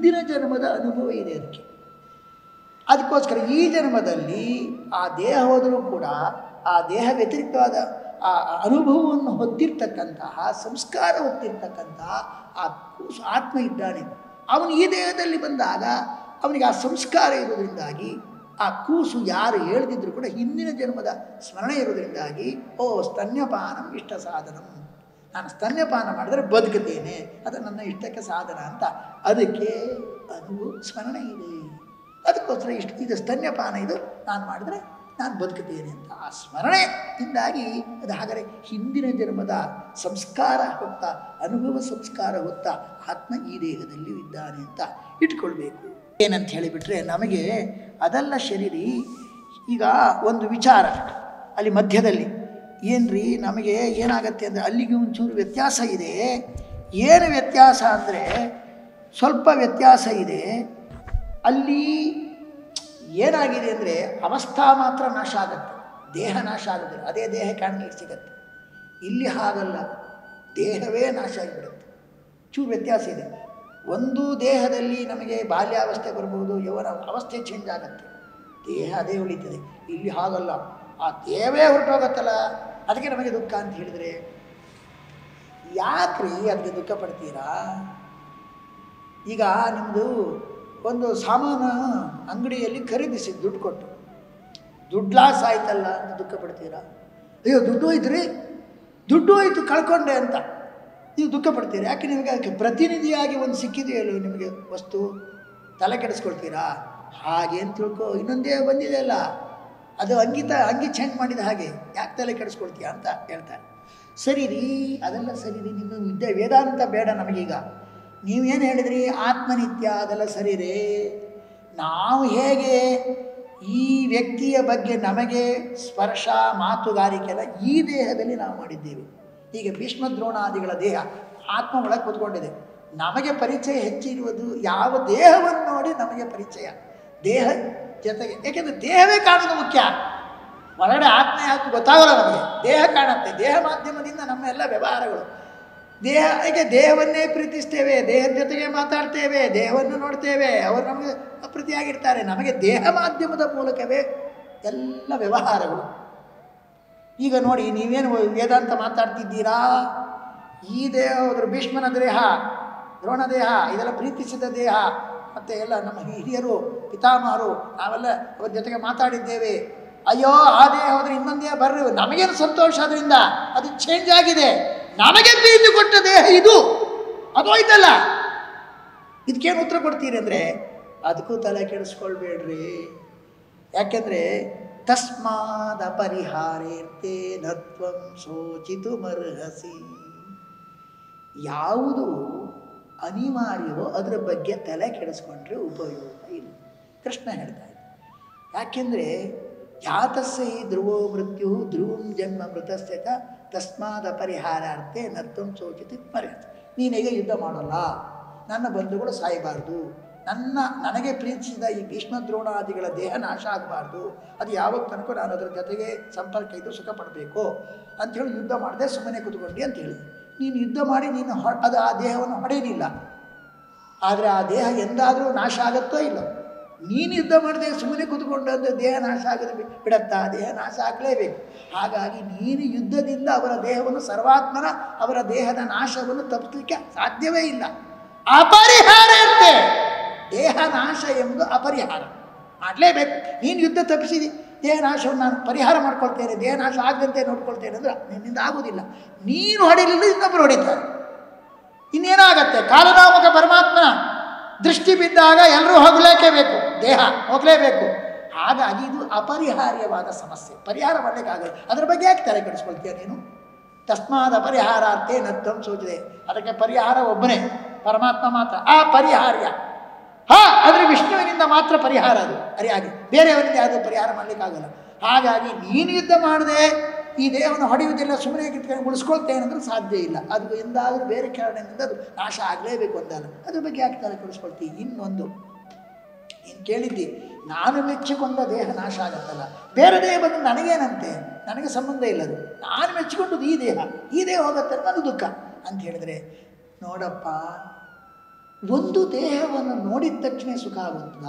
ಹಿಂದಿನ ಜನ್ಮದ ಅನುಭವ ಇದೆ ಅದಕ್ಕೆ ಅದಕ್ಕೋಸ್ಕರ ಈ ಜನ್ಮದಲ್ಲಿ ಆ ದೇಹ ಹೋದರೂ ಕೂಡ ಆ ದೇಹ ವ್ಯತಿರಿಕ್ತವಾದ ಆ ಆ ಅನುಭವವನ್ನು ಹೊತ್ತಿರ್ತಕ್ಕಂತಹ ಸಂಸ್ಕಾರ ಹೊತ್ತಿರ್ತಕ್ಕಂತಹ ಆ ಕೂಸು ಆತ್ಮ ಇದ್ದಾನೆ ಅವನು ಈ ದೇಹದಲ್ಲಿ ಬಂದಾಗ ಅವನಿಗೆ ಆ ಸಂಸ್ಕಾರ ಇರೋದ್ರಿಂದಾಗಿ ಆ ಕೂಸು ಯಾರು ಹೇಳ್ದಿದ್ರು ಕೂಡ ಹಿಂದಿನ ಜನ್ಮದ ಸ್ಮರಣೆ ಇರೋದ್ರಿಂದಾಗಿ ಓ ಸ್ತನ್ಯಪಾನಂ ಇಷ್ಟ ಸಾಧನಂ ನಾನು ಸ್ತನ್ಯಪಾನ ಮಾಡಿದ್ರೆ ಬದುಕುತ್ತೇನೆ ಅದು ನನ್ನ ಇಷ್ಟಕ್ಕೆ ಸಾಧನ ಅಂತ ಅದಕ್ಕೆ ಅದು ಸ್ಮರಣೆ ಇದೆ ಅದಕ್ಕೋಸ್ಕರ ಇಷ್ಟು ಇದು ಸ್ತನ್ಯಪಾನ ಇದು ನಾನು ಮಾಡಿದರೆ ನಾನು ಬದುಕುತ್ತೇನೆ ಅಂತ ಆ ಸ್ಮರಣೆಯಿಂದಾಗಿ ಅದು ಹಾಗಾದರೆ ಹಿಂದಿನ ಜನ್ಮದ ಸಂಸ್ಕಾರ ಹೊತ್ತ ಅನುಭವ ಸಂಸ್ಕಾರ ಹೊತ್ತ ಆತ್ಮ ಈ ದೇಹದಲ್ಲಿ ಇದ್ದಾನೆ ಅಂತ ಇಟ್ಕೊಳ್ಬೇಕು ಏನಂತ ಹೇಳಿಬಿಟ್ರೆ ನಮಗೆ ಅದಲ್ಲ ಶರೀರಿ ಈಗ ಒಂದು ವಿಚಾರ ಅಲ್ಲಿ ಮಧ್ಯದಲ್ಲಿ ಏನ್ರಿ ನಮಗೆ ಏನಾಗತ್ತೆ ಅಂದರೆ ಅಲ್ಲಿಗೆ ಒಂಚೂರು ವ್ಯತ್ಯಾಸ ಇದೆ ಏನು ವ್ಯತ್ಯಾಸ ಅಂದರೆ ಸ್ವಲ್ಪ ವ್ಯತ್ಯಾಸ ಇದೆ ಅಲ್ಲಿ ಏನಾಗಿದೆ ಅಂದರೆ ಅವಸ್ಥಾ ಮಾತ್ರ ನಾಶ ಆಗುತ್ತೆ ದೇಹ ನಾಶ ಆಗೋದಿಲ್ಲ ಅದೇ ದೇಹ ಕಾಣಲಿಕ್ಕೆ ಸಿಗತ್ತೆ ಇಲ್ಲಿ ಹಾಗಲ್ಲ ದೇಹವೇ ನಾಶ ಆಗಿಬಿಡುತ್ತೆ ಚೂರು ವ್ಯತ್ಯಾಸ ಇದೆ ಒಂದು ದೇಹದಲ್ಲಿ ನಮಗೆ ಬಾಲ್ಯಾವಸ್ಥೆ ಬರ್ಬೋದು ಯೌವನ ಅವಸ್ಥೆ ಚೇಂಜ್ ಆಗುತ್ತೆ ದೇಹ ಅದೇ ಉಳಿತದೆ ಇಲ್ಲಿ ಹಾಗಲ್ಲ ಆ ದೇಹವೇ ಹೊರಟೋಗತ್ತಲ್ಲ ಅದಕ್ಕೆ ನಮಗೆ ದುಃಖ ಅಂತ ಹೇಳಿದರೆ ಯಾಕ್ರಿ ಅದಕ್ಕೆ ದುಃಖ ಪಡ್ತೀರಾ ಈಗ ನಿಮ್ಮದು ಒಂದು ಸಾಮಾನು ಅಂಗಡಿಯಲ್ಲಿ ಖರೀದಿಸಿ ದುಡ್ಡು ಕೊಟ್ಟು ದುಡ್ಡು ಲಾಸ್ ಆಯ್ತಲ್ಲ ಅಂತ ದುಃಖ ಪಡ್ತೀರಾ ಅಯ್ಯೋ ದುಡ್ಡು ಹೋಯ್ತು ದುಡ್ಡು ಹೋಯ್ತು ಕಳ್ಕೊಂಡೆ ಅಂತ ನೀವು ದುಃಖ ಪಡ್ತೀರಾ ಯಾಕೆ ನಿಮಗೆ ಅದಕ್ಕೆ ಪ್ರತಿನಿಧಿಯಾಗಿ ಒಂದು ಸಿಕ್ಕಿದೆಯಲ್ಲೋ ನಿಮಗೆ ವಸ್ತು ತಲೆ ಕೆಡಿಸ್ಕೊಳ್ತೀರಾ ಹಾಗೆ ಅಂತ ತಿಳ್ಕೊ ಇನ್ನೊಂದೇ ಬಂದಿದೆ ಅಲ್ಲ ಅದು ಅಂಗಿತ ಅಂಗಿ ಚೇಂಜ್ ಮಾಡಿದ ಹಾಗೆ ಯಾಕೆ ತಲೆ ಕೆಡಿಸ್ಕೊಳ್ತೀಯ ಅಂತ ಹೇಳ್ತಾರೆ ಸರಿ ರೀ ಅದೆಲ್ಲ ಸರಿ ರೀ ನಿಮ್ಮ ವಿದ್ಯೆ ವೇದಾಂತ ಬೇಡ ನಮಗೀಗ ನೀವೇನು ಹೇಳಿದ್ರಿ ಆತ್ಮನಿತ್ಯ ಅದೆಲ್ಲ ಸರಿ ರೇ ನಾವು ಹೇಗೆ ಈ ವ್ಯಕ್ತಿಯ ಬಗ್ಗೆ ನಮಗೆ ಸ್ಪರ್ಶ ಮಾತುಗಾರಿಕೆ ಎಲ್ಲ ಈ ದೇಹದಲ್ಲಿ ನಾವು ಮಾಡಿದ್ದೇವೆ ಈಗ ಭೀಷ್ಮ ದ್ರೋಣಾದಿಗಳ ದೇಹ ಆತ್ಮ ಒಳಗೆ ಕೂತ್ಕೊಂಡಿದೆ ನಮಗೆ ಪರಿಚಯ ಹೆಚ್ಚಿರುವುದು ಯಾವ ದೇಹವನ್ನು ನೋಡಿ ನಮಗೆ ಪರಿಚಯ ದೇಹ ಜೊತೆಗೆ ಏಕೆಂದರೆ ದೇಹವೇ ಕಾಣೋದು ಮುಖ್ಯ ಹೊರಗಡೆ ಆತ್ಮ ಯಾಕೆ ಗೊತ್ತಾಗಲ್ಲ ನಮಗೆ ದೇಹ ಕಾಣುತ್ತೆ ದೇಹ ಮಾಧ್ಯಮದಿಂದ ನಮ್ಮ ಎಲ್ಲ ವ್ಯವಹಾರಗಳು ದೇಹ ಏಕೆ ದೇಹವನ್ನೇ ಪ್ರೀತಿಸ್ತೇವೆ ದೇಹದ ಜೊತೆಗೆ ಮಾತಾಡ್ತೇವೆ ದೇಹವನ್ನು ನೋಡ್ತೇವೆ ಅವರು ನಮಗೆ ಅಪ್ರತಿಯಾಗಿರ್ತಾರೆ ನಮಗೆ ದೇಹ ಮಾಧ್ಯಮದ ಮೂಲಕವೇ ಎಲ್ಲ ವ್ಯವಹಾರಗಳು ಈಗ ನೋಡಿ ನೀವೇನು ವೇದಾಂತ ಮಾತಾಡ್ತಿದ್ದೀರಾ ಈ ದೇಹ ಹೋದ್ರೆ ಭೀಷ್ಮನ ದೇಹ ದ್ರೋಣ ದೇಹ ಇದೆಲ್ಲ ಪ್ರೀತಿಸಿದ ದೇಹ ಮತ್ತು ಎಲ್ಲ ನಮ್ಮ ಹಿರಿಯರು ಪಿತಾಮಹರು ನಾವೆಲ್ಲ ಅವ್ರ ಜೊತೆಗೆ ಮಾತಾಡಿದ್ದೇವೆ ಅಯ್ಯೋ ಆ ದೇಹ ಹೋದ್ರೆ ಇನ್ನೊಂದು ದೇಹ ಬರ್ರಿ ನಮಗೇನು ಸಂತೋಷ ಅದರಿಂದ ಅದು ಚೇಂಜ್ ಆಗಿದೆ ನಮಗೆ ಪ್ರೀತಿ ಕೊಟ್ಟ ದೇಹ ಇದು ಅದು ಹೋಯ್ತಲ್ಲ ಇದಕ್ಕೇನು ಉತ್ತರ ಕೊಡ್ತೀರಿ ಅಂದರೆ ಅದಕ್ಕೂ ತಲೆ ಕೆಡಿಸ್ಕೊಳ್ಬೇಡ್ರಿ ಯಾಕೆಂದರೆ ತಸ್ಮಾದ ಪರಿಹಾರೇರ್ತೆ ನತ್ವಂ ಸೋಚಿತು ಮರ್ಹಸಿ ಯಾವುದು ಅನಿವಾರ್ಯವೋ ಅದರ ಬಗ್ಗೆ ತಲೆ ಕೆಡಿಸ್ಕೊಂಡ್ರೆ ಉಪಯೋಗ ಇಲ್ಲ ಕೃಷ್ಣ ಹೇಳ್ತಾ ಇದ್ದ ಯಾಕೆಂದರೆ ಜಾತಸ್ಯ ಹಿ ಧ್ರುವೋ ಮೃತ್ಯು ಧ್ರುವಂ ಜನ್ಮ ಮೃತಸ್ಯ ಚ ತಸ್ಮಾದ ಪರಿಹಾರಾರ್ಥೆ ನತ್ವಂ ಸೋಚಿತಿ ಮರ್ಹಸಿ ನೀನೀಗ ಯುದ್ಧ ಮಾಡಲ್ಲ ನನ್ನ ಬಂಧುಗಳು ಸಾಯಬಾರ್ದು ನನ್ನ ನನಗೆ ಪ್ರೀತಿಸಿದ ಈ ಭೀಷ್ಮ ದ್ರೋಣಾದಿಗಳ ದೇಹ ನಾಶ ಆಗಬಾರ್ದು ಅದು ಯಾವಾಗ ತನಕ ನಾನು ಅದರ ಜೊತೆಗೆ ಸಂಪರ್ಕ ಇದ್ದು ಸುಖ ಪಡಬೇಕು ಅಂಥೇಳಿ ಯುದ್ಧ ಮಾಡದೆ ಸುಮ್ಮನೆ ಕೂತ್ಕೊಂಡಿ ಅಂತ ಹೇಳಿ ನೀನು ಯುದ್ಧ ಮಾಡಿ ನೀನು ಹೊ ಅದು ಆ ದೇಹವನ್ನು ಹೊಡೆಯಲಿಲ್ಲ ಆದರೆ ಆ ದೇಹ ಎಂದಾದರೂ ನಾಶ ಆಗುತ್ತೋ ಇಲ್ಲೋ ನೀನು ಯುದ್ಧ ಮಾಡದೆ ಸುಮ್ಮನೆ ಕೂತ್ಕೊಂಡಂದ್ರೆ ದೇಹ ನಾಶ ಆಗದೆ ಬಿ- ಬಿಡತ್ತಾ ದೇಹ ನಾಶ ಆಗಲೇಬೇಕು ಹಾಗಾಗಿ ನೀನು ಯುದ್ಧದಿಂದ ಅವರ ದೇಹವನ್ನು ಸರ್ವಾತ್ಮನ ಅವರ ದೇಹದ ನಾಶವನ್ನು ತಪ್ಪಿಸಲಿಕ್ಕೆ ಸಾಧ್ಯವೇ ಇಲ್ಲ ಅಪರಿಹಾರ ಇರುತ್ತೆ ದೇಹ ನಾಶ ಎಂಬುದು ಅಪರಿಹಾರ ಮಾಡಲೇಬೇಕು ನೀನು ಯುದ್ಧ ತಪ್ಪಿಸಿದಿ ದೇಹ ನಾಶವನ್ನು ನಾನು ಪರಿಹಾರ ಮಾಡ್ಕೊಳ್ತೇನೆ ದೇಹ ನಾಶ ಆಗದಂತೆ ನೋಡ್ಕೊಳ್ತೇನೆ ಅಂದ್ರೆ ನಿನ್ನಿಂದ ಆಗೋದಿಲ್ಲ ನೀನು ಹೊಡಿಲಿಲ್ಲ ಇನ್ನೊಬ್ಬರು ಹೊಡಿತಾರೆ ಇನ್ನೇನಾಗತ್ತೆ ಕಾಲನಾಮಕ ಪರಮಾತ್ಮನ ದೃಷ್ಟಿ ಬಿದ್ದಾಗ ಎಲ್ಲರೂ ಹೋಗಲೇಬೇಕು ದೇಹ ಹೋಗಲೇಬೇಕು ಹಾಗಾಗಿ ಇದು ಅಪರಿಹಾರ್ಯವಾದ ಸಮಸ್ಯೆ ಪರಿಹಾರ ಮಾಡಲಿಕ್ಕಾಗಲ್ಲ ಅದ್ರ ಬಗ್ಗೆ ಯಾಕೆ ತಲೆ ಕೆಡಿಸ್ಕೊಳ್ತೀಯ ನೀನು ತಸ್ಮಾದ ಪರಿಹಾರಾರ್ಥೇ ನತ್ವಂ ಸೂಚಿದೆ ಅದಕ್ಕೆ ಪರಿಹಾರ ಒಬ್ಬನೇ ಪರಮಾತ್ಮ ಮಾತ್ರ ಆ ಪರಿಹಾರ್ಯ ಹಾ ಆದರೆ ವಿಷ್ಣುವಿನಿಂದ ಮಾತ್ರ ಪರಿಹಾರ ಅದು ಅರಿಯಾಗಿ ಬೇರೆಯವರಿಂದ ಯಾವುದು ಪರಿಹಾರ ಮಾಡಲಿಕ್ಕಾಗಲ್ಲ ಹಾಗಾಗಿ ನೀನು ಯುದ್ಧ ಮಾಡದೆ ಈ ದೇಹವನ್ನು ಹೊಡೆಯುವುದಿಲ್ಲ ಸುಮ್ಮನೆ ಕಿತ್ಕೊಂಡು ಉಳಿಸ್ಕೊಳ್ತೇನೆ ಅಂದ್ರೆ ಸಾಧ್ಯ ಇಲ್ಲ ಅದು ಎಂದಾದರೂ ಬೇರೆ ಕಾರಣದಿಂದ ಅದು ನಾಶ ಆಗಲೇಬೇಕು ಅಂದಲ್ಲ ಅದ್ರ ಬಗ್ಗೆ ಯಾಕೆ ತಲೆ ಕೆಡಿಸ್ಕೊಳ್ತೀವಿ ಇನ್ನೊಂದು ನೀನು ಕೇಳಿದ್ದಿ ನಾನು ಮೆಚ್ಚಿಕೊಂಡ ದೇಹ ನಾಶ ಆಗತ್ತಲ್ಲ ಬೇರೆ ದೇಹ ಬಂದು ನನಗೇನಂತೆ ನನಗೆ ಸಂಬಂಧ ಇಲ್ಲ ಅದು ನಾನು ಮೆಚ್ಚಿಕೊಂಡದ್ದು ಈ ದೇಹ ಈ ದೇಹ ಹೋಗುತ್ತೆ ನನಗೆ ದುಃಖ ಅಂತ ಹೇಳಿದ್ರೆ ನೋಡಪ್ಪ ಒಂದು ದೇಹವನ್ನು ನೋಡಿದ ತಕ್ಷಣ ಸುಖ ಆಗುತ್ತದ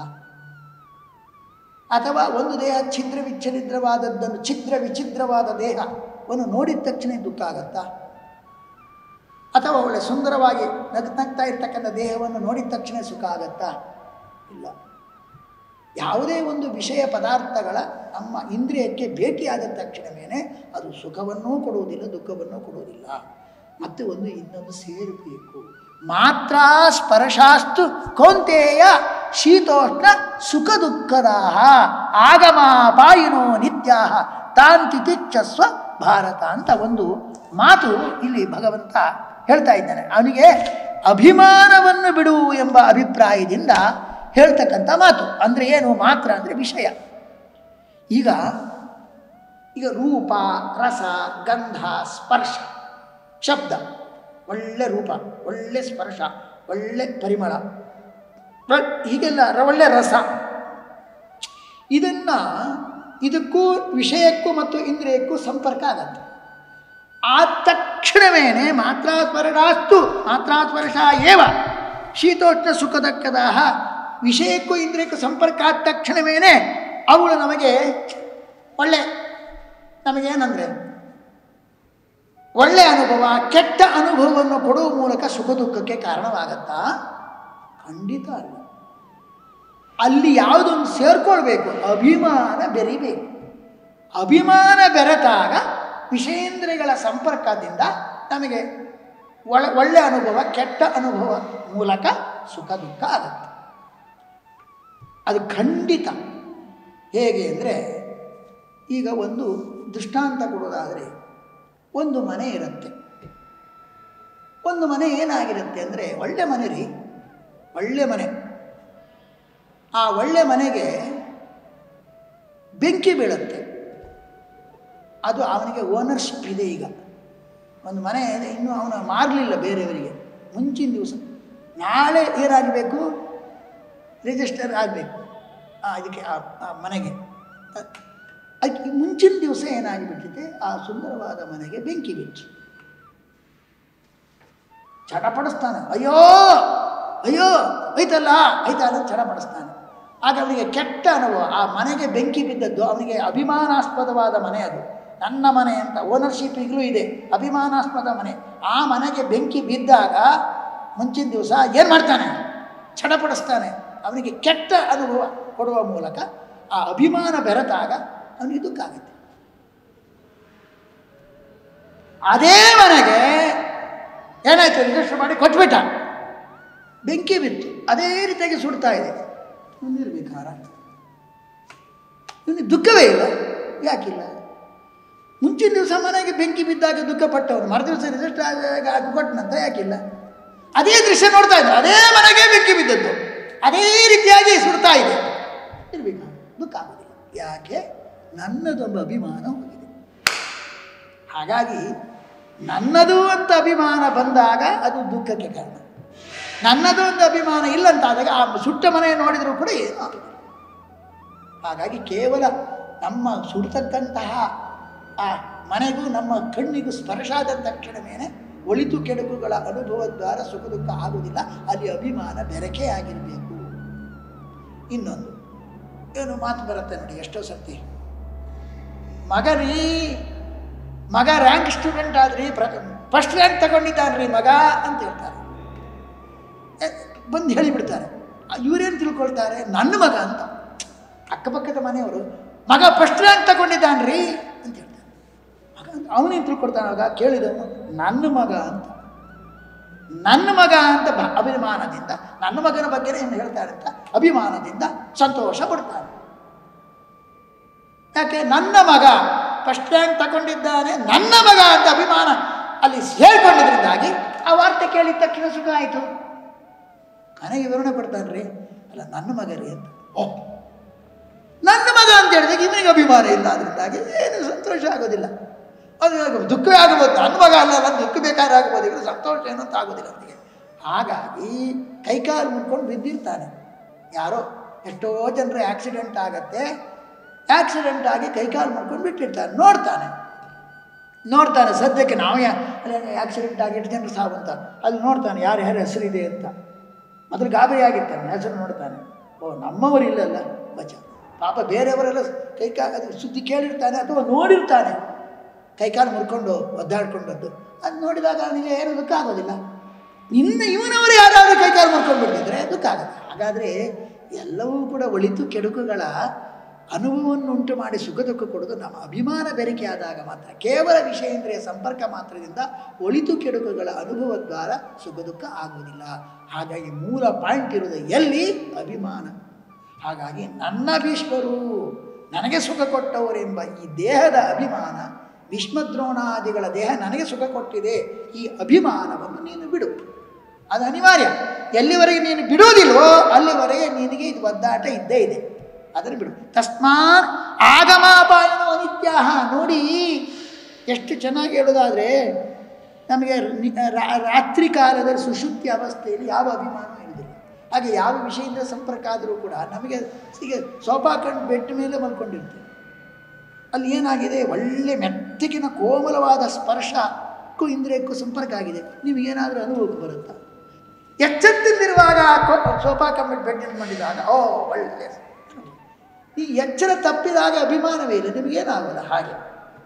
ಅಥವಾ ಒಂದು ದೇಹ ಛಿದ್ರ ವಿಚ್ಛಿದ್ರವಾದದ್ದನ್ನು ಛಿದ್ರ ವಿಚಿದ್ರವಾದ ದೇಹವನ್ನು ನೋಡಿದ ತಕ್ಷಣ ದುಃಖ ಆಗತ್ತಾ ಅಥವಾ ಒಳ್ಳೆ ಸುಂದರವಾಗಿ ನಗ್ ನಗ್ತಾ ಇರ್ತಕ್ಕಂಥ ದೇಹವನ್ನು ನೋಡಿದ ತಕ್ಷಣ ಸುಖ ಆಗತ್ತಾ ಇಲ್ಲ ಯಾವುದೇ ಒಂದು ವಿಷಯ ಪದಾರ್ಥಗಳ ನಮ್ಮ ಇಂದ್ರಿಯಕ್ಕೆ ಭೇಟಿಯಾದ ತಕ್ಷಣವೇ ಅದು ಸುಖವನ್ನೂ ಕೊಡುವುದಿಲ್ಲ ದುಃಖವನ್ನೂ ಕೊಡುವುದಿಲ್ಲ ಮತ್ತೆ ಒಂದು ಇನ್ನೊಂದು ಸೇರಬೇಕು ಮಾತ್ರ ಸ್ಪರ್ಶಾಸ್ತು ಕೌಂತೆಯ ಶೀತೋಷ್ಣ ಸುಖ ದುಃಖದಾಹ ಆಗಮಾಪಾಯಿನೋ ನಿತ್ಯ ತಾನ್ ತಿತಿಚ್ಛಸ್ವ ಭಾರತ ಅಂತ ಒಂದು ಮಾತು ಇಲ್ಲಿ ಭಗವಂತ ಹೇಳ್ತಾ ಇದ್ದಾನೆ ಅವನಿಗೆ ಅಭಿಮಾನವನ್ನು ಬಿಡು ಎಂಬ ಅಭಿಪ್ರಾಯದಿಂದ ಹೇಳ್ತಕ್ಕಂಥ ಮಾತು ಅಂದರೆ ಏನು ಮಾತ್ರ ಅಂದರೆ ವಿಷಯ ಈಗ ಈಗ ರೂಪ ರಸ ಗಂಧ ಸ್ಪರ್ಶ ಶಬ್ದ ಒಳ್ಳೆ ರೂಪ ಒಳ್ಳೆ ಸ್ಪರ್ಶ ಒಳ್ಳೆ ಪರಿಮಳ ಒಳ್- ಹೀಗೆಲ್ಲ ರ- ಒಳ್ಳೆ ರಸ ಇದನ್ನು ಇದಕ್ಕೂ ವಿಷಯಕ್ಕೂ ಮತ್ತು ಇಂದ್ರಿಯಕ್ಕೂ ಸಂಪರ್ಕ ಆಗತ್ತೆ ಆ ತಕ್ಷಣವೇನೆ ಮಾತ್ರಾಸ್ಪರ್ಶಾಸ್ತು ಮಾತ್ರಾಸ್ಪರ್ಶ ಏವ ಶೀತೋಷ್ಣ ಸುಖದಕ್ಕದಾಹ ವಿಷಯಕ್ಕೂ ಇಂದ್ರಿಯಕ್ಕೂ ಸಂಪರ್ಕ ಆದ ತಕ್ಷಣವೇನೆ ಅವಳು ನಮಗೆ ಒಳ್ಳೆ ನಮಗೇನಂದರೆ ಒಳ್ಳೆ ಅನುಭವ ಕೆಟ್ಟ ಅನುಭವವನ್ನು ಕೊಡುವ ಮೂಲಕ ಸುಖ ದುಃಖಕ್ಕೆ ಕಾರಣವಾಗತ್ತಾ ಖಂಡಿತ ಅಲ್ಲ ಅಲ್ಲಿ ಯಾವುದೊಂದು ಸೇರ್ಕೊಳ್ಬೇಕು ಅಭಿಮಾನ ಬೆರಿಬೇಕು ಅಭಿಮಾನ ಬೆರೆತಾಗ ವಿಷೇಂದ್ರಿಯಗಳ ಸಂಪರ್ಕದಿಂದ ನಮಗೆ ಒಳ ಒಳ್ಳೆ ಅನುಭವ ಕೆಟ್ಟ ಅನುಭವ ಮೂಲಕ ಸುಖ ದುಃಖ ಆಗುತ್ತೆ ಅದು ಖಂಡಿತ ಹೇಗೆ ಅಂದರೆ ಈಗ ಒಂದು ದೃಷ್ಟಾಂತ ಕೊಡೋದಾದರೆ ಒಂದು ಮನೆ ಇರುತ್ತೆ ಒಂದು ಮನೆ ಏನಾಗಿರುತ್ತೆ ಅಂದರೆ ಒಳ್ಳೆ ಮನೆ ರೀ ಒಳ್ಳೆ ಮನೆ ಆ ಒಳ್ಳೆ ಮನೆಗೆ ಬೆಂಕಿ ಬೀಳುತ್ತೆ ಅದು ಅವನಿಗೆ ಓನರ್ಶಿಪ್ ಇದೆ ಈಗ ಒಂದು ಮನೆ ಇದೆ, ಇನ್ನೂ ಅವನು ಮಾರಲಿಲ್ಲ ಬೇರೆಯವರಿಗೆ ಮುಂಚಿನ ದಿವಸ ನಾಳೆ ಏನಾಗಬೇಕು ರಿಜಿಸ್ಟರ್ ಆಗಬೇಕು ಇದಕ್ಕೆ ಆ ಆ ಮನೆಗೆ ಅ- ಅದಕ್ಕೆ ಮುಂಚಿನ ದಿವಸ ಏನಾಗಿಬಿಟ್ಟಿದೆ ಆ ಸುಂದರವಾದ ಮನೆಗೆ ಬೆಂಕಿ ಬಿಟ್ಟು ಚಟಪಡಿಸ್ತಾನೆ ಅಯ್ಯೋ ಅಯ್ಯೋ ಐತಲ್ಲ ಐತಲ್ಲ ಚಟಪಡಿಸ್ತಾನೆ ಆಗ ಅವನಿಗೆ ಕೆಟ್ಟ ಅನುಭವ ಆ ಮನೆಗೆ ಬೆಂಕಿ ಬಿದ್ದದ್ದು ಅವನಿಗೆ ಅಭಿಮಾನಾಸ್ಪದವಾದ ಮನೆ ಅದು ನನ್ನ ಮನೆ ಅಂತ ಓನರ್ಶಿಪ್ ಈಗಲೂ ಇದೆ ಅಭಿಮಾನಾಸ್ಪದ ಮನೆ ಆ ಮನೆಗೆ ಬೆಂಕಿ ಬಿದ್ದಾಗ ಮುಂಚಿನ ದಿವಸ ಏನು ಮಾಡ್ತಾನೆ ಚಡಪಡಿಸ್ತಾನೆ ಅವನಿಗೆ ಕೆಟ್ಟ ಅನುಭವ ಕೊಡುವ ಮೂಲಕ ಆ ಅಭಿಮಾನ ಬೆರೆತಾಗ ಅವನಿಗೆ ದುಃಖ ಆಗುತ್ತೆ ಅದೇ ಮನೆಗೆ ಏನಾಯ್ತು ರಿಜಿಸ್ಟರ್ ಮಾಡಿ ಕೊಟ್ಬಿಟ್ಟ ಬೆಂಕಿ ಬಿತ್ತು ಅದೇ ರೀತಿಯಾಗಿ ಸುಡ್ತಾ ಇದೆ ಮುಂದಿರ್ಬೇಕಾರ ಇವನಿಗೆ ದುಃಖವೇ ಇಲ್ಲ ಯಾಕಿಲ್ಲ ಮುಂಚಿನ ದಿವಸ ಮನೆಗೆ ಬೆಂಕಿ ಬಿದ್ದಾಗ ದುಃಖಪಟ್ಟವನು ಮರುದಿವಸ ರಿಜಿಸ್ಟರ್ ಆಗ ಅದು ಕೊಟ್ಟ ನಂತರ ಯಾಕಿಲ್ಲ ಅದೇ ದೃಶ್ಯ ನೋಡ್ತಾ ಇದ್ದ ಅದೇ ಮನೆಗೆ ಬೆಂಕಿ ಬಿದ್ದದ್ದು ಅದೇ ರೀತಿಯಾಗಿ ಸುಡ್ತಾ ಇದೆ ಇರ್ಬೇಕಾ ದುಃಖ ಆಗೋದಿಲ್ಲ ಯಾಕೆ ನನ್ನದೊಂದು ಅಭಿಮಾನ ಹೋಗಿದೆ ಹಾಗಾಗಿ ನನ್ನದು ಅಂತ ಅಭಿಮಾನ ಬಂದಾಗ ಅದು ದುಃಖಕ್ಕೆ ಕಾರಣ ನನ್ನದು ಒಂದು ಅಭಿಮಾನ ಇಲ್ಲ ಅಂತಾದಾಗ ಆ ಸುಟ್ಟ ಮನೆ ನೋಡಿದರೂ ಕೂಡ ಏನೂ ಆಗುದಿಲ್ಲ ಹಾಗಾಗಿ ಕೇವಲ ನಮ್ಮ ಸುಡ್ತಕ್ಕಂತಹ ಆ ಮನೆಗೂ ನಮ್ಮ ಕಣ್ಣಿಗೂ ಸ್ಪರ್ಶ ಆದ ತಕ್ಷಣವೇ ಒಳಿತು ಕೆಡುಕುಗಳ ಅನುಭವ ದ್ವಾರ ಸುಖ ದುಃಖ ಆಗುವುದಿಲ್ಲ ಅಲ್ಲಿ ಅಭಿಮಾನ ಬೆರಕೆ ಆಗಿರಬೇಕು ಇನ್ನೊಂದು ಏನು ಮಾತು ಬರುತ್ತೆ ನೋಡಿ ಎಷ್ಟೋ ಸರ್ತಿ ಮಗ ರೀ ಮಗ ರ್ಯಾಂಕ್ ಸ್ಟೂಡೆಂಟ್ ಆದ್ರಿ ಪ್ರ ಫಸ್ಟ್ ರ್ಯಾಂಕ್ ತಗೊಂಡಿದ್ದಾನ್ರಿ ಮಗ ಅಂತ ಹೇಳ್ತಾರೆ ಎ, ಬಂದು ಹೇಳಿಬಿಡ್ತಾರೆ ಇವರೇನು ತಿಳ್ಕೊಳ್ತಾರೆ ನನ್ನ ಮಗ ಅಂತ ಅಕ್ಕಪಕ್ಕದ ಮನೆಯವರು ಮಗ ಫಸ್ಟ್ ರ್ಯಾಂಕ್ ತಗೊಂಡಿದ್ದಾನ್ರಿ ಅಂತ ಹೇಳ್ತಾರೆ ಮಗ ಅಂತ ಅವನೇನು ತಿಳ್ಕೊಳ್ತಾನೆ ಮಗ ಕೇಳಿದವನು ನನ್ನ ಮಗ ಅಂತ ನನ್ನ ಮಗ ಅಂತ ಬ ಅಭಿಮಾನದಿಂದ ನನ್ನ ಮಗನ ಬಗ್ಗೆನೇ ಏನು ಹೇಳ್ತಾರೆ ಅಂತ ಅಭಿಮಾನದಿಂದ ಸಂತೋಷ ಪಡ್ತಾನೆ ಯಾಕೆ ನನ್ನ ಮಗ ಫಸ್ಟ್ ರ್ಯಾಂಕ್ ತಗೊಂಡಿದ್ದಾನೆ ನನ್ನ ಮಗ ಅಂತ ಅಭಿಮಾನ ಅಲ್ಲಿ ಹೇಳ್ಕೊಂಡಿದ್ರಿಂದಾಗಿ ಆ ವಾರ್ತೆ ಕೇಳಿದ ತಕ್ಷಣ ಸುಖ ಆಯಿತು ನನಗೆ ವಿವರಣೆ ಕೊಡ್ತಾನೆ ರೀ ಅಲ್ಲ ನನ್ನ ಮಗ ರೀ ಅಂತ ಓ ನನ್ನ ಮಗ ಅಂತ ಹೇಳಿದಾಗ ಇವನಿಗೆ ಅಭಿಮಾನ ಇಲ್ಲ ಅದರಿಂದಾಗಿ ಏನು ಸಂತೋಷ ಆಗೋದಿಲ್ಲ ಅದು ಆಗ- ದುಃಖವೇ ಆಗಬಹುದು ನನ್ನ ಮಗ ಅಲ್ಲ ನನ್ನ ದುಃಖ ಬೇಕಾದ್ರೆ ಆಗ್ಬೋದು ಇವರು ಸಂತೋಷ ಏನು ಅಂತ ಆಗೋದಿಲ್ಲ ಅವನಿಗೆ ಹಾಗಾಗಿ ಕೈಕಾಲು ಮುಟ್ಕೊಂಡು ಬಿದ್ದಿರ್ತಾನೆ ಯಾರೋ ಎಷ್ಟೋ ಜನರು ಆಕ್ಸಿಡೆಂಟ್ ಆಗತ್ತೆ ಆಕ್ಸಿಡೆಂಟ್ ಆಗಿ ಕೈಕಾಲು ಮುಟ್ಕೊಂಡು ಬಿಟ್ಟಿರ್ತಾನೆ ನೋಡ್ತಾನೆ ನೋಡ್ತಾನೆ ಸದ್ಯಕ್ಕೆ ನಾವು ಯಾ ಆಕ್ಸಿಡೆಂಟ್ ಆಗಿ ಎಷ್ಟು ಜನರು ಸಾವು ಅಂತ ಅಲ್ಲಿ ನೋಡ್ತಾನೆ ಯಾರು ಯಾರ ಹೆಸರಿದೆ ಅಂತ ಮೊದಲು ಗಾಬರಿ ಆಗಿರ್ತಾನೆ ಹೆಸರು ನೋಡ್ತಾನೆ ಓ ನಮ್ಮವರು ಇಲ್ಲಲ್ಲ ಬಚ ಪಾಪ ಬೇರೆಯವರೆಲ್ಲ ಕೈ ಕಾ ಅದು ಸುದ್ದಿ ಕೇಳಿರ್ತಾನೆ ಅಥವಾ ನೋಡಿರ್ತಾನೆ ಕೈಕಾಲು ಮುರ್ಕೊಂಡು ಒದ್ದಾಡ್ಕೊಂಡದ್ದು ಅದು ನೋಡಿದಾಗ ಅವನಿಗೆ ಏನು ದುಃಖ ಆಗೋದಿಲ್ಲ ಇನ್ನು ಇವನವರು ಯಾರಾದರೂ ಕೈಕಾಲು ಮುರ್ಕೊಂಡು ಬಿಟ್ಟಿದ್ರೆ ದುಃಖ ಆಗುತ್ತೆ ಹಾಗಾದರೆ ಎಲ್ಲವೂ ಕೂಡ ಒಳಿತು ಕೆಡುಕುಗಳ ಅನುಭವವನ್ನು ಉಂಟು ಮಾಡಿ ಸುಖ ದುಃಖ ಕೊಡೋದು ನಮ್ಮ ಅಭಿಮಾನ ಬೆರಿಕೆ ಆದಾಗ ಮಾತ್ರ ಕೇವಲ ವಿಷಯೇಂದ್ರಿಯ ಸಂಪರ್ಕ ಮಾತ್ರದಿಂದ ಒಳಿತು ಕೆಡುಕುಗಳ ಅನುಭವ ದ್ವಾರ ಸುಖ ದುಃಖ ಆಗುವುದಿಲ್ಲ ಹಾಗಾಗಿ ಮೂಲ ಪಾಯಿಂಟ್ ಇರುವುದು ಎಲ್ಲಿ ಅಭಿಮಾನ ಹಾಗಾಗಿ ನನ್ನ ಭೀಷ್ಮರು ನನಗೆ ಸುಖ ಕೊಟ್ಟವರೆಂಬ ಈ ದೇಹದ ಅಭಿಮಾನ ಭೀಷ್ಮದ್ರೋಣಾದಿಗಳ ದೇಹ ನನಗೆ ಸುಖ ಕೊಟ್ಟಿದೆ ಈ ಅಭಿಮಾನವನ್ನು ನೀನು ಬಿಡು ಅದು ಅನಿವಾರ್ಯ ಎಲ್ಲಿವರೆಗೆ ನೀನು ಬಿಡುವುದಿಲ್ವೋ ಅಲ್ಲಿವರೆಗೆ ನಿನಗೆ ಇದು ಒದ್ದಾಟ ಇದ್ದೇ ಇದೆ ಅದನ್ನು ಬಿಡು ತಸ್ಮಾತ್ ಆಗಮಾಪಾಯನೋ ಅನಿತ್ಯ ನೋಡಿ ಎಷ್ಟು ಚೆನ್ನಾಗಿ ಹೇಳೋದಾದರೆ ನಮಗೆ ನಿ- ರಾ- ರಾತ್ರಿ ಕಾಲದಲ್ಲಿ ಸುಶುದ್ಧಿ ಅವಸ್ಥೆಯಲ್ಲಿ ಯಾವ ಅಭಿಮಾನ ಇರುವುದಿಲ್ಲ ಹಾಗೆ ಯಾವ ವಿಷಯದಿಂದ ಸಂಪರ್ಕ ಆದರೂ ಕೂಡ ನಮಗೆ ಈಗ ಸೋಫಾ ಕಂಡು ಬೆಟ್ಟ ಮೇಲೆ ಮಲ್ಕೊಂಡಿರ್ತೀವಿ ಅಲ್ಲಿ ಏನಾಗಿದೆ ಒಳ್ಳೆ ಮೆತ್ತಗಿನ ಕೋಮಲವಾದ ಸ್ಪರ್ಶಕ್ಕೂ ಇಂದ್ರಿಯಕ್ಕೂ ಸಂಪರ್ಕ ಆಗಿದೆ ನಿಮಗೇನಾದರೂ ಅನುಭವಕ್ಕೆ ಬರುತ್ತಾ ಎಚ್ಚೆತ್ತಿರುವಾಗ ಸೋಫಾ ಕಂಬಿಟ್ಟು ಬೆಡ್ಡಿನ ಮಾಡಿದಾಗ ಓ ಒಳ್ಳೆ ಅನುಭವ. ಈ ಎಚ್ಚರ ತಪ್ಪಿದಾಗ ಅಭಿಮಾನವೇ ಇಲ್ಲ ನಿಮಗೇನಾಗಲ್ಲ ಹಾಗೆ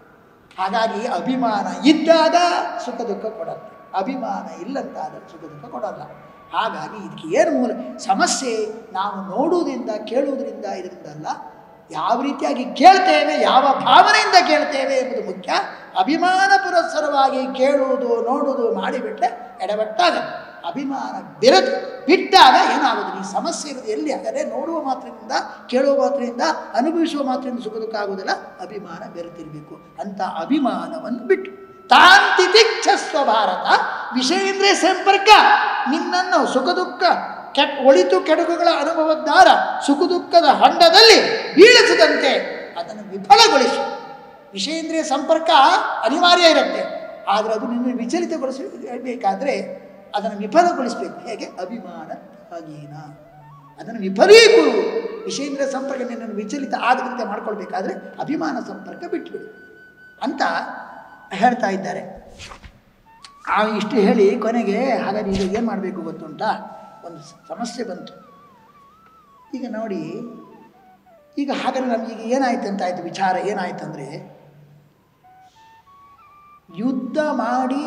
ಹಾಗಾಗಿ ಅಭಿಮಾನ ಇದ್ದಾಗ ಸುಖ ದುಃಖ ಕೊಡತ್ತೆ ಅಭಿಮಾನ ಇಲ್ಲಂತಾದರೆ ಸುಖ ದುಃಖ ಕೊಡಲ್ಲ ಹಾಗಾಗಿ ಇದಕ್ಕೆ ಏನು ಮೂಲ ಸಮಸ್ಯೆ ನಾವು ನೋಡುವುದರಿಂದ ಕೇಳುವುದರಿಂದ ಇದರಿಂದ ಅಲ್ಲ ಯಾವ ರೀತಿಯಾಗಿ ಕೇಳ್ತೇವೆ ಯಾವ ಭಾವನೆಯಿಂದ ಕೇಳ್ತೇವೆ ಎಂಬುದು ಮುಖ್ಯ ಅಭಿಮಾನ ಪುರಸ್ಸರವಾಗಿ ಕೇಳುವುದು ನೋಡುವುದು ಮಾಡಿಬಿಟ್ರೆ ಎಡವಟ್ಟಾಗತ್ತೆ ಅಭಿಮಾನ ಬೆರೆತು ಬಿಟ್ಟಾಗ ಏನಾಗೋದಿಲ್ಲ ಈ ಸಮಸ್ಯೆ ಇರೋದು ಎಲ್ಲಿ ಹಾಗಾದರೆ ನೋಡುವ ಮಾತ್ರದಿಂದ ಕೇಳುವ ಮಾತ್ರದಿಂದ ಅನುಭವಿಸುವ ಮಾತ್ರದಿಂದ ಸುಖ ದುಃಖ ಆಗೋದಿಲ್ಲ ಅಭಿಮಾನ ಬೆರೆತಿರಬೇಕು ಅಂತ ಅಭಿಮಾನವನ್ನು ಬಿಟ್ಟು ತಾಂತಿತಿಚ್ಛಸ್ವ ಭಾರತ ವಿಷಯೇಂದ್ರಿಯ ಸಂಪರ್ಕ ನಿನ್ನನ್ನು ಸುಖ ದುಃಖ ಕೆಟ್ ಒಳಿತು ಕೆಡುಕುಗಳ ಅನುಭವದ್ದಾರ ಸುಖ ದುಃಖದ ಹೊಂಡದಲ್ಲಿ ಬೀಳಿಸದಂತೆ ಅದನ್ನು ವಿಫಲಗೊಳಿಸು ವಿಷಯೇಂದ್ರಿಯ ಸಂಪರ್ಕ ಅನಿವಾರ್ಯ ಇರುತ್ತೆ ಆದರೆ ಅದು ನಿನ್ನ ವಿಚಲಿತಗೊಳಿಸಬೇಕಾದ್ರೆ ಅದನ್ನು ವಿಫಲಗೊಳಿಸಬೇಕು ಹೇಗೆ ಅಭಿಮಾನ ತ್ಯಾಗೀನ ಅದನ್ನು ವಿಫಲೀಕರು ವಿಷೇಂದ್ರ ಸಂಪರ್ಕ ನಿನ್ನನ್ನು ವಿಚಲಿತ ಆಗದಂತೆ ಮಾಡ್ಕೊಳ್ಬೇಕಾದ್ರೆ ಅಭಿಮಾನ ಸಂಪರ್ಕ ಬಿಟ್ಟುಬಿಡು ಅಂತ ಹೇಳ್ತಾ ಇದ್ದಾರೆ ಆ ಇಷ್ಟು ಹೇಳಿ ಕೊನೆಗೆ ಹಾಗಾದ್ರೆ ಈಗ ಏನು ಮಾಡಬೇಕು ಗೊತ್ತುಂಟಾ ಒಂದು ಸಮಸ್ಯೆ ಬಂತು ಈಗ ನೋಡಿ ಈಗ ಹಾಗಾದ್ರೆ ನಮಗೀಗ ಏನಾಯ್ತು ಅಂತ ಆಯಿತು ವಿಚಾರ ಏನಾಯ್ತು ಅಂದರೆ ಯುದ್ಧ ಮಾಡಿ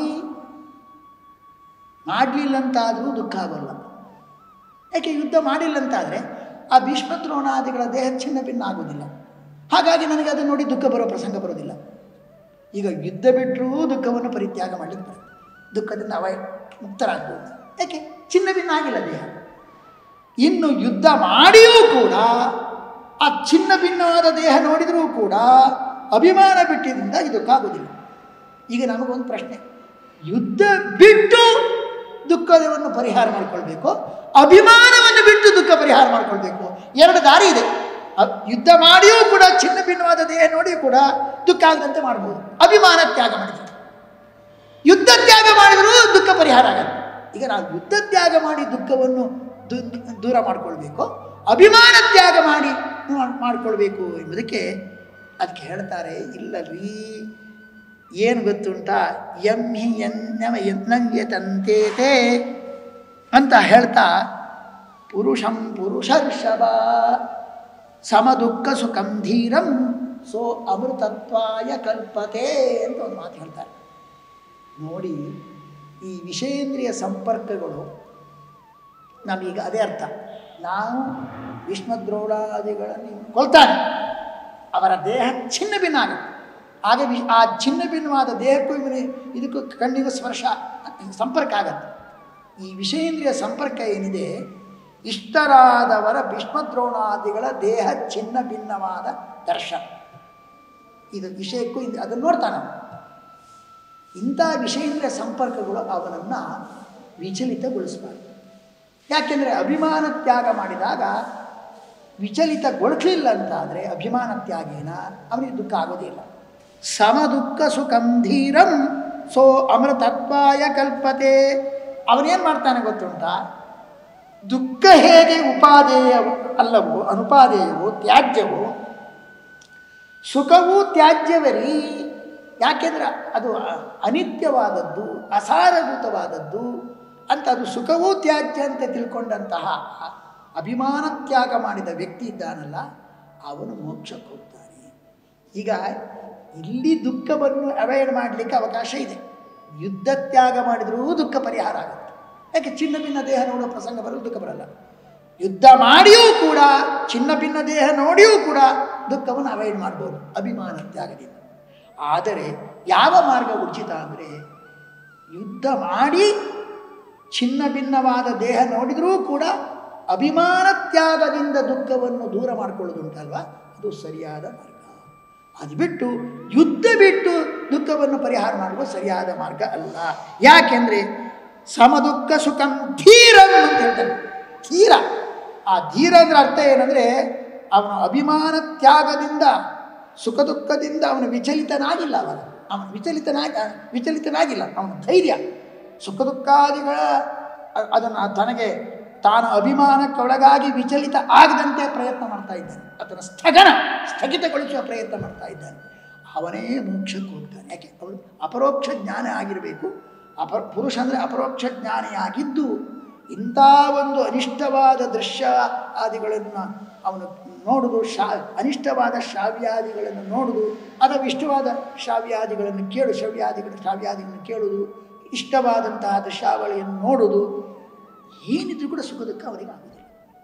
ಮಾಡಲಿಲ್ಲಂತಾದರೂ ದುಃಖ ಆಗೋಲ್ಲ ಯಾಕೆ ಯುದ್ಧ ಮಾಡಿಲ್ಲಂತಾದರೆ ಆ ಭೀಷ್ಮದ್ರೋಣಾದಿಗಳ ದೇಹ ಛಿನ್ನ ಭಿನ್ನ ಆಗೋದಿಲ್ಲ ಹಾಗಾಗಿ ನನಗೆ ಅದನ್ನು ನೋಡಿ ದುಃಖ ಬರೋ ಪ್ರಸಂಗ ಬರೋದಿಲ್ಲ ಈಗ ಯುದ್ಧ ಬಿಟ್ಟರೂ ದುಃಖವನ್ನು ಪರಿತ್ಯಾಗ ಮಾಡಲಿಕ್ಕೆ ಬರುತ್ತೆ ದುಃಖದಿಂದ ಅವ ಮುಕ್ತರಾಗ್ಬೋದು ಯಾಕೆ ಚಿನ್ನ ಭಿನ್ನ ಆಗಿಲ್ಲ ದೇಹ ಇನ್ನು ಯುದ್ಧ ಮಾಡಿಯೂ ಕೂಡ ಆ ಚಿನ್ನ ಭಿನ್ನವಾದ ದೇಹ ನೋಡಿದರೂ ಕೂಡ ಅಭಿಮಾನ ಬಿಟ್ಟಿದ್ದರಿಂದ ಇದು ಆಗೋದಿಲ್ಲ ಈಗ ನಮಗೊಂದು ಪ್ರಶ್ನೆ ಯುದ್ಧ ಬಿಟ್ಟು ದುಃಖವನ್ನು ಪರಿಹಾರ ಮಾಡ್ಕೊಳ್ಬೇಕು ಅಭಿಮಾನವನ್ನು ಬಿಟ್ಟು ದುಃಖ ಪರಿಹಾರ ಮಾಡ್ಕೊಳ್ಬೇಕು ಎರಡು ದಾರಿ ಇದೆ ಅ- ಯುದ್ಧ ಮಾಡಿಯೂ ಕೂಡ ಚಿನ್ನ ಭಿನ್ನವಾದ ದೇಹ ನೋಡಿಯೂ ಕೂಡ ದುಃಖ ಆಗದಂತೆ ಮಾಡ್ಬೋದು ಅಭಿಮಾನ ತ್ಯಾಗ ಮಾಡಿದ್ರು ಯುದ್ಧ ತ್ಯಾಗ ಮಾಡಿದರೂ ದುಃಖ ಪರಿಹಾರ ಆಗಲ್ಲ ಈಗ ನಾವು ಯುದ್ಧ ತ್ಯಾಗ ಮಾಡಿ ದುಃಖವನ್ನು ದೂ- ದೂರ ಮಾಡ್ಕೊಳ್ಬೇಕು ಅಭಿಮಾನ ತ್ಯಾಗ ಮಾಡಿ ಮಾಡ್- ಮಾಡ್ಕೊಳ್ಬೇಕು ಎಂಬುದಕ್ಕೆ ಅದಕ್ಕೆ ಹೇಳ್ತಾರೆ ಇಲ್ಲರಿ ಏನು ಗೊತ್ತುಂಟಾ ಎಂ ಹಿ ಎನ್ನವ ಯತ್ನಂಗೆ ತಂತೇತೆ ಅಂತ ಹೇಳ್ತಾ ಪುರುಷಂ ಪುರುಷರ್ಷಭ ಸಮದುಃಖ ಸುಖಂ ಧೀರಂ ಸೋ ಅಮೃತತ್ವಾಯ ಕಲ್ಪತೆ ಅಂತ ಒಂದು ಮಾತು ಹೇಳ್ತಾರೆ ನೋಡಿ ಈ ವಿಷಯೇಂದ್ರಿಯ ಸಂಪರ್ಕಗಳು ನಮೀಗ ಅದೇ ಅರ್ಥ ನಾವು ವಿಷ್ಣುದ್ರೋಣಾದಿಗಳನ್ನು ಕೊಲ್ತಾನೆ ಅವರ ದೇಹ ಛಿನ್ನ ಭಿನ್ನ ಆಗುತ್ತೆ ಆಗ ವಿ ಆ ಛಿನ್ನ ಭಿನ್ನವಾದ ದೇಹಕ್ಕೂ ಇವನಿಗೆ ಇದಕ್ಕೂ ಕಣ್ಣಿಗೂ ಸ್ಪರ್ಶ ಸಂಪರ್ಕ ಆಗತ್ತೆ ಈ ವಿಷಯೇಂದ್ರಿಯ ಸಂಪರ್ಕ ಏನಿದೆ ಇಷ್ಟರಾದವರ ಭೀಷ್ಮದ್ರೋಣಾದಿಗಳ ದೇಹ ಛಿನ್ನ ಭಿನ್ನವಾದ ದರ್ಶನ ಇದು ವಿಷಯಕ್ಕೂ ಇದು ಅದನ್ನು ನೋಡ್ತಾನೆ ಅವನು. ಇಂಥ ವಿಷಯೇಂದ್ರಿಯ ಸಂಪರ್ಕಗಳು ಅವನನ್ನು ವಿಚಲಿತಗೊಳಿಸಬಾರ್ದು ಯಾಕೆಂದರೆ ಅಭಿಮಾನ ತ್ಯಾಗ ಮಾಡಿದಾಗ ವಿಚಲಿತಗೊಳಿಸಲಿಲ್ಲ ಅಂತಾದರೆ ಅಭಿಮಾನ ತ್ಯಾಗೇನ ಅವನಿಗೆ ದುಃಖ ಆಗೋದೇ ಇಲ್ಲ ಸಮ ದುಃಖ ಸುಖಂ ಧೀರಂ ಸೋ ಅಮೃತತ್ವಾಯ ಕಲ್ಪತೆ ಅವನೇನು ಮಾಡ್ತಾನೆ ಗೊತ್ತುಂಟಾ ದುಃಖ ಹೇಗೆ ಉಪಾದೇಯ ಅಲ್ಲವೋ ಅನುಪಾದೇಯವೋ ತ್ಯಾಜ್ಯವೋ ಸುಖವೂ ತ್ಯಾಜ್ಯವರಿ ಯಾಕೆಂದ್ರೆ ಅದು ಅ- ಅನಿತ್ಯವಾದದ್ದು ಅಸಾರಭೂತವಾದದ್ದು ಅಂತ ಅದು ಸುಖವೂ ತ್ಯಾಜ್ಯ ಅಂತ ತಿಳ್ಕೊಂಡಂತಹ ಅಭಿಮಾನ ತ್ಯಾಗ ಮಾಡಿದ ವ್ಯಕ್ತಿ ಇದ್ದಾನಲ್ಲ ಅವನು ಮೋಕ್ಷಕ್ಕೆ ಹೋಗ್ತಾನೆ ಈಗ ಇಲ್ಲಿ ದುಃಖವನ್ನು ಅವಾಯ್ಡ್ ಮಾಡಲಿಕ್ಕೆ ಅವಕಾಶ ಇದೆ ಯುದ್ಧ ತ್ಯಾಗ ಮಾಡಿದರೂ ದುಃಖ ಪರಿಹಾರ ಆಗುತ್ತೆ ಯಾಕೆ ಚಿನ್ನ ಭಿನ್ನ ದೇಹ ನೋಡೋ ಪ್ರಸಂಗ ಬರಲು ದುಃಖ ಬರಲ್ಲ ಯುದ್ಧ ಮಾಡಿಯೂ ಕೂಡ ಚಿನ್ನ ಭಿನ್ನ ದೇಹ ನೋಡಿಯೂ ಕೂಡ ದುಃಖವನ್ನು ಅವಾಯ್ಡ್ ಮಾಡ್ಬೋದು ಅಭಿಮಾನ ತ್ಯಾಗದಿಂದ ಆದರೆ ಯಾವ ಮಾರ್ಗ ಉಚಿತ ಅಂದರೆ ಯುದ್ಧ ಮಾಡಿ ಚಿನ್ನ ಭಿನ್ನವಾದ ದೇಹ ನೋಡಿದರೂ ಕೂಡ ಅಭಿಮಾನ ತ್ಯಾಗದಿಂದ ದುಃಖವನ್ನು ದೂರ ಮಾಡಿಕೊಳ್ಳೋದುಂಟಲ್ವ ಅದು ಸರಿಯಾದ ಮಾರ್ಗ ಅದು ಬಿಟ್ಟು ಯುದ್ಧ ಬಿಟ್ಟು ದುಃಖವನ್ನು ಪರಿಹಾರ ಮಾಡುವ ಸರಿಯಾದ ಮಾರ್ಗ ಅಲ್ಲ ಯಾಕೆಂದರೆ ಸಮದುಃಖ ಸುಖಂ ಧೀರಂ ಅಂತ ಹೇಳ್ತಾನೆ ಧೀರ ಆ ಧೀರ ಅಂದ್ರೆ ಅರ್ಥ ಏನಂದರೆ ಅವನ ಅಭಿಮಾನ ತ್ಯಾಗದಿಂದ ಸುಖ ದುಃಖದಿಂದ ಅವನು ವಿಚಲಿತನಾಗಿಲ್ಲ ಅವನ ಅವನು ವಿಚಲಿತನಾಗಿ ವಿಚಲಿತನಾಗಿಲ್ಲ ಅವನ ಧೈರ್ಯ ಸುಖ ದುಃಖಾದಿಗಳ ಅ- ಅದನ್ನು ತನಗೆ ತಾನು ಅಭಿಮಾನಕ್ಕೊಳಗಾಗಿ ವಿಚಲಿತ ಆಗದಂತೆ ಪ್ರಯತ್ನ ಮಾಡ್ತಾ ಇದ್ದಾನೆ ಅದನ್ನು ಸ್ಥಗನ ಸ್ಥಗಿತಗೊಳಿಸುವ ಪ್ರಯತ್ನ ಮಾಡ್ತಾ ಇದ್ದಾನೆ ಅವನೇ ಮೋಕ್ಷಕ್ಕೆ ಹೋಗ್ತಾನೆ ಯಾಕೆ ಅವನು ಅಪರೋಕ್ಷ ಜ್ಞಾನ ಆಗಿರಬೇಕು ಅಪ ಪುರುಷ ಅಂದರೆ ಅಪರೋಕ್ಷ ಜ್ಞಾನಿಯಾಗಿದ್ದು ಇಂಥ ಒಂದು ಅನಿಷ್ಟವಾದ ದೃಶ್ಯ ಆದಿಗಳನ್ನು ಅವನು ನೋಡುವುದು ಶಾ ಅನಿಷ್ಟವಾದ ಶ್ರಾವ್ಯಾದಿಗಳನ್ನು ನೋಡುವುದು ಅಥವಾ ಇಷ್ಟವಾದ ಶ್ರಾವ್ಯಾದಿಗಳನ್ನು ಕೇಳು ಶ್ರವ್ಯಾದಿಗಳು ಶ್ರಾವ್ಯಾದಿಗಳನ್ನು ಕೇಳುವುದು ಇಷ್ಟವಾದಂತಹ ದೃಶ್ಯಾವಳಿಯನ್ನು ನೋಡುವುದು ಏನಿದ್ರು ಕೂಡ ಸುಖ ದುಃಖ ಅವರಿಗೆ ಆಗುವುದಿಲ್ಲ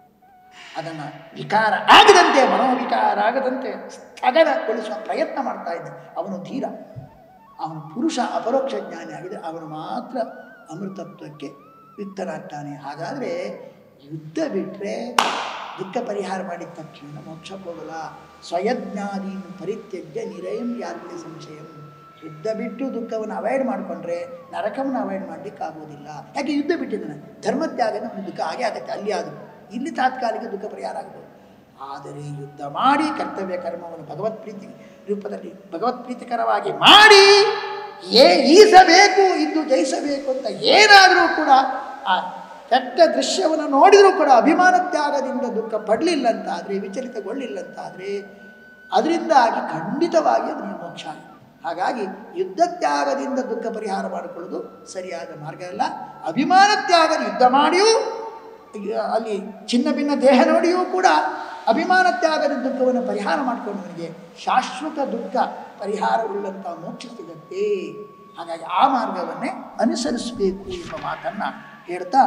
ಅದನ್ನು ವಿಕಾರ ಆಗದಂತೆ ಮನೋವಿಕಾರ ಆಗದಂತೆ ಸ್ಥಗನಗೊಳಿಸುವ ಪ್ರಯತ್ನ ಮಾಡ್ತಾ ಇದ್ದಾನೆ ಅವನು ಧೀರ ಅವನು ಪುರುಷ ಅಪರೋಕ್ಷ ಜ್ಞಾನಿ ಆಗಿದೆ ಅವನು ಮಾತ್ರ ಅಮೃತತ್ವಕ್ಕೆ ಯುಕ್ತನಾಗ್ತಾನೆ ಹಾಗಾದರೆ ಯುದ್ಧ ಬಿಟ್ಟರೆ ದುಃಖ ಪರಿಹಾರ ಮಾಡಿದ ತಕ್ಷಣ ಮೋಕ್ಷಕ್ಕೆ ಹೋಗಲ್ಲ ಸ್ವಯಜ್ಞಾದೀನ್ ಪರಿತ್ಯಜ್ಯ ನಿರಯಂ ಯಾರ್ಗಡೆ ಸಂಶಯಂ ಯುದ್ಧ ಬಿಟ್ಟು ದುಃಖವನ್ನು ಅವಾಯ್ಡ್ ಮಾಡಿಕೊಂಡ್ರೆ ನರಕವನ್ನು ಅವಾಯ್ಡ್ ಮಾಡಲಿಕ್ಕೆ ಆಗೋದಿಲ್ಲ ಯಾಕೆ ಯುದ್ಧ ಬಿಟ್ಟಿದ್ದಾನೆ ಧರ್ಮತ್ಯಾಗನ ಒಂದು ದುಃಖ ಹಾಗೆ ಆಗುತ್ತೆ ಅಲ್ಲಿ ಆದರೂ ಇಲ್ಲಿ ತಾತ್ಕಾಲಿಕ ದುಃಖ ಪರಿಹಾರ ಆಗ್ಬೋದು ಆದರೆ ಯುದ್ಧ ಮಾಡಿ ಕರ್ತವ್ಯ ಕರ್ಮವನ್ನು ಭಗವತ್ ಪ್ರೀತಿ ರೂಪದಲ್ಲಿ ಭಗವತ್ ಪ್ರೀತಿಕರವಾಗಿ ಮಾಡಿ ಏ ಈಸಬೇಕು ಇದ್ದು ಜಯಿಸಬೇಕು ಅಂತ ಏನಾದರೂ ಕೂಡ ಆ ಕೆಟ್ಟ ದೃಶ್ಯವನ್ನು ನೋಡಿದರೂ ಕೂಡ ಅಭಿಮಾನ ತ್ಯಾಗದಿಂದ ದುಃಖ ಪಡಲಿಲ್ಲ ಅಂತಾದರೆ ವಿಚಲಿತಗೊಳ್ಳಿಲ್ಲ ಅಂತಾದರೆ ಅದರಿಂದಾಗಿ ಖಂಡಿತವಾಗಿ ಅದನ್ನು ಮೋಕ್ಷ ಆಗಿದೆ ಹಾಗಾಗಿ ಯುದ್ಧ ತ್ಯಾಗದಿಂದ ದುಃಖ ಪರಿಹಾರ ಮಾಡಿಕೊಳ್ಳೋದು ಸರಿಯಾದ ಮಾರ್ಗ ಅಲ್ಲ ಅಭಿಮಾನ ತ್ಯಾಗ ಯುದ್ಧ ಮಾಡಿಯೂ ಈಗ ಅಲ್ಲಿ ಚಿನ್ನ ಭಿನ್ನ ದೇಹ ನೋಡಿಯೂ ಕೂಡ ಅಭಿಮಾನ ತ್ಯಾಗದ ದುಃಖವನ್ನು ಪರಿಹಾರ ಮಾಡಿಕೊಂಡವನಿಗೆ ಶಾಶ್ವತ ದುಃಖ ಪರಿಹಾರವುಳ್ಳಂಥ ಮೋಕ್ಷ ಸಿಗತ್ತೆ ಹಾಗಾಗಿ ಆ ಮಾರ್ಗವನ್ನೇ ಅನುಸರಿಸಬೇಕು ಎಂಬ ಮಾತನ್ನು ಹೇಳ್ತಾ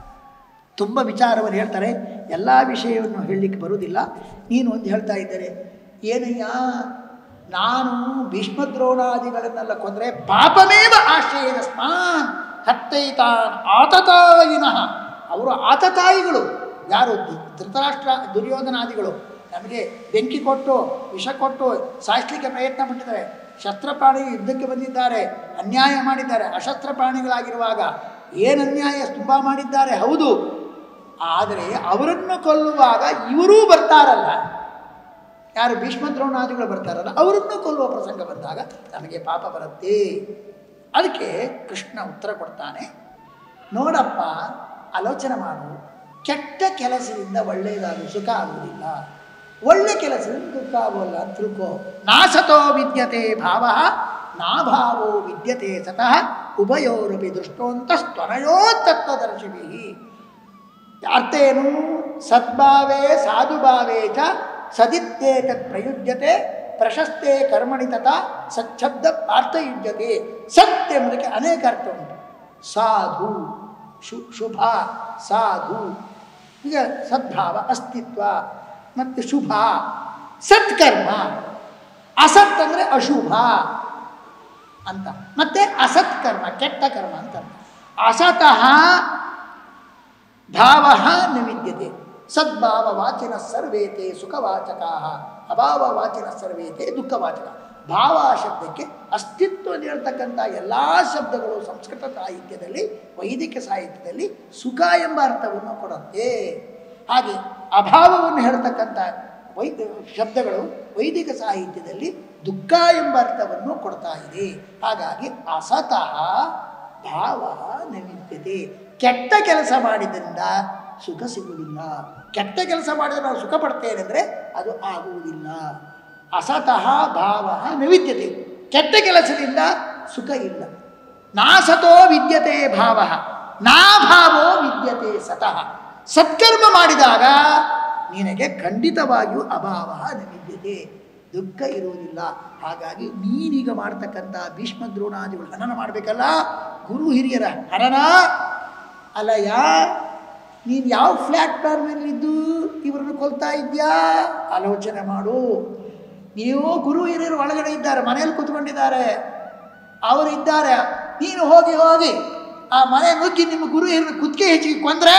ತುಂಬ ವಿಚಾರವನ್ನು ಹೇಳ್ತಾರೆ ಎಲ್ಲ ವಿಷಯವನ್ನು ಹೇಳಲಿಕ್ಕೆ ಬರುವುದಿಲ್ಲ ನೀನು ಒಂದು ಹೇಳ್ತಾ ಇದ್ದಾರೆ ಏನಯ್ಯ ನಾನು ಭೀಷ್ಮದ್ರೋಣಾದಿಗಳನ್ನೆಲ್ಲ ಕೊಂದರೆ ಪಾಪಮೇವ ಆಶ್ರಯದ ಸ್ಮಾನ್ ಹತ್ತೈತಾನ್ ಆತತಾಯಿನಃ ಅವರು ಆತತಾಯಿಗಳು ಯಾರು ಧೃ- ಧೃತರಾಷ್ಟ್ರ ದುರ್ಯೋಧನಾದಿಗಳು ನಮಗೆ ಬೆಂಕಿ ಕೊಟ್ಟು ವಿಷ ಕೊಟ್ಟು ಸಾಯಿಸ್ಲಿಕ್ಕೆ ಪ್ರಯತ್ನ ಪಟ್ಟಿದ್ದಾರೆ ಶಸ್ತ್ರಪ್ರಾಣಿ ಯುದ್ಧಕ್ಕೆ ಬಂದಿದ್ದಾರೆ ಅನ್ಯಾಯ ಮಾಡಿದ್ದಾರೆ ಅಶಸ್ತ್ರ ಪ್ರಾಣಿಗಳಾಗಿರುವಾಗ ಏನು ಅನ್ಯಾಯ ತುಂಬ ಮಾಡಿದ್ದಾರೆ ಹೌದು ಆದರೆ ಅವರನ್ನು ಕೊಲ್ಲುವಾಗ ಇವರೂ ಬರ್ತಾರಲ್ಲ ಯಾರು ಭೀಷ್ಮ ದ್ರೋಣಾದಿಗಳು ಬರ್ತಾರಲ್ಲ ಅವರನ್ನು ಕೊಲ್ಲುವ ಪ್ರಸಂಗ ಬಂದಾಗ ನಮಗೆ ಪಾಪ ಬರುತ್ತೆ ಅದಕ್ಕೆ ಕೃಷ್ಣ ಉತ್ತರ ಕೊಡ್ತಾನೆ ನೋಡಪ್ಪ ಆಲೋಚನೆ ಮಾಡು ಕೆಟ್ಟ ಕೆಲಸದಿಂದ ಒಳ್ಳೆಯದಾಗು ಸುಖ ಆಗುವುದಿಲ್ಲ ಒಳ್ಳೆ ಕೆಲಸದಿಂದ ದುಃಖ ಆಗೋಲ್ಲ ಅಂತ ತಿಳ್ಕೋ ನಾಸತೋ ವಿದ್ಯತೆ ಭಾವ ನಾಭಾವೋ ವಿದ್ಯತೆ ಸತಃ ಉಭಯೋರಪಿ ದೃಷ್ಟೋಂತ ಸ್ತನಯೋ ತತ್ವದರ್ಶಿಭಿ ಅರ್ಥ ಏನು ಸದ್ಭಾವೇ ಸಾಧುಭಾವೇ ಚ ಸದಿತ್ಯೇತತ್ ಪ್ರಯುಜ್ಯತೆ ಪ್ರಶಸ್ತೆ ಕರ್ಮಣಿ ತಥಾ ಸಚ್ಛಬ್ದ ಅರ್ಥಯುಜ್ಯತೆ ಸತ್ ಎಂಬುದಕ್ಕೆ ಅನೇಕ ಅರ್ಥ ಉಂಟು ಸಾಧು ಶು ಶುಭ ಸಾಧು ಈಗ ಸದ್ಭಾವ ಅಸ್ತಿತ್ವ ಮತ್ತು ಶುಭ ಸತ್ಕರ್ಮ ಅಸತ್ ಅಂದರೆ ಅಶುಭ ಅಂತ ಮತ್ತೆ ಅಸತ್ಕರ್ಮ ಕೆಟ್ಟ ಕರ್ಮ ಅಂತ ಅಸತಃ ಭಾವ ನ ವಿದ್ಯತೆ ಸದ್ಭಾವವಾಚಿನ ಸರ್ವೇತೆ ಸುಖವಾಚಕಾ ಅಭಾವವಾಚಿನ ಸರ್ವೇತೆ ದುಃಖವಾಚಕ ಭಾವ ಶಬ್ದಕ್ಕೆ ಅಸ್ತಿತ್ವದಲ್ಲಿ ಹೇಳ್ತಕ್ಕಂಥ ಎಲ್ಲ ಶಬ್ದಗಳು ಸಂಸ್ಕೃತ ಸಾಹಿತ್ಯದಲ್ಲಿ ವೈದಿಕ ಸಾಹಿತ್ಯದಲ್ಲಿ ಸುಖ ಎಂಬ ಅರ್ಥವನ್ನು ಕೊಡುತ್ತೆ ಹಾಗೆ ಅಭಾವವನ್ನು ಹೇಳ್ತಕ್ಕಂಥ ವೈದ ಶಬ್ದಗಳು ವೈದಿಕ ಸಾಹಿತ್ಯದಲ್ಲಿ ದುಃಖ ಎಂಬ ಅರ್ಥವನ್ನು ಕೊಡ್ತಾ ಇದೆ ಹಾಗಾಗಿ ಅಸತಃ ಭಾವ ನೈವಿದ್ಯತೆ ಕೆಟ್ಟ ಕೆಲಸ ಮಾಡಿದ್ರಿಂದ ಸುಖ ಸಿಗುವುದಿಲ್ಲ ಕೆಟ್ಟ ಕೆಲಸ ಮಾಡಿದ್ರೆ ನಾವು ಸುಖ ಪಡ್ತೇನೆ ಅಂದರೆ ಅದು ಆಗುವುದಿಲ್ಲ ಅಸತಃ ಭಾವ ನೈವಿದ್ಯತೆ ಕೆಟ್ಟ ಕೆಲಸದಿಂದ ಸುಖ ಇಲ್ಲ ನಾಸತೋ ವಿದ್ಯತೆ ಭಾವ ನಾಭಾವೋ ವಿದ್ಯತೆ ಸತಃ ಸತ್ಕರ್ಮ ಮಾಡಿದಾಗ ನಿನಗೆ ಖಂಡಿತವಾಗಿಯೂ ಅಭಾವ ನ ವಿದ್ಯತೆ ದುಃಖ ಇರುವುದಿಲ್ಲ ಹಾಗಾಗಿ ನೀನೀಗ ಮಾಡ್ತಕ್ಕಂಥ ಭೀಷ್ಮ ದ್ರೋಣಾದಿಗಳು ಹನನ ಮಾಡಬೇಕಲ್ಲ ಗುರು ಹಿರಿಯರ ಹನನ ಅಲ್ಲಯ್ಯ ನೀನು ಯಾವ ಪ್ಲ್ಯಾಟ್ಫಾರ್ಮಲ್ಲಿದ್ದು ಇವರನ್ನು ಕೊಲ್ತಾ ಇದ್ಯಾ ಆಲೋಚನೆ ಮಾಡು ನೀವು ಗುರು ಹಿರಿಯರು ಒಳಗಡೆ ಇದ್ದಾರೆ ಮನೆಯಲ್ಲಿ ಕೂತ್ಕೊಂಡಿದ್ದಾರೆ ಅವರು ಇದ್ದಾರೆ ನೀನು ಹೋಗಿ ಹೋಗಿ ಆ ಮನೆ ನುಗ್ಗಿ ನಿಮ್ಮ ಗುರು ಹಿರಿಯರು ಕುತ್ತಿಗೆ ಹೆಚ್ಚಿಗೆ ಕೊಂದ್ರೆ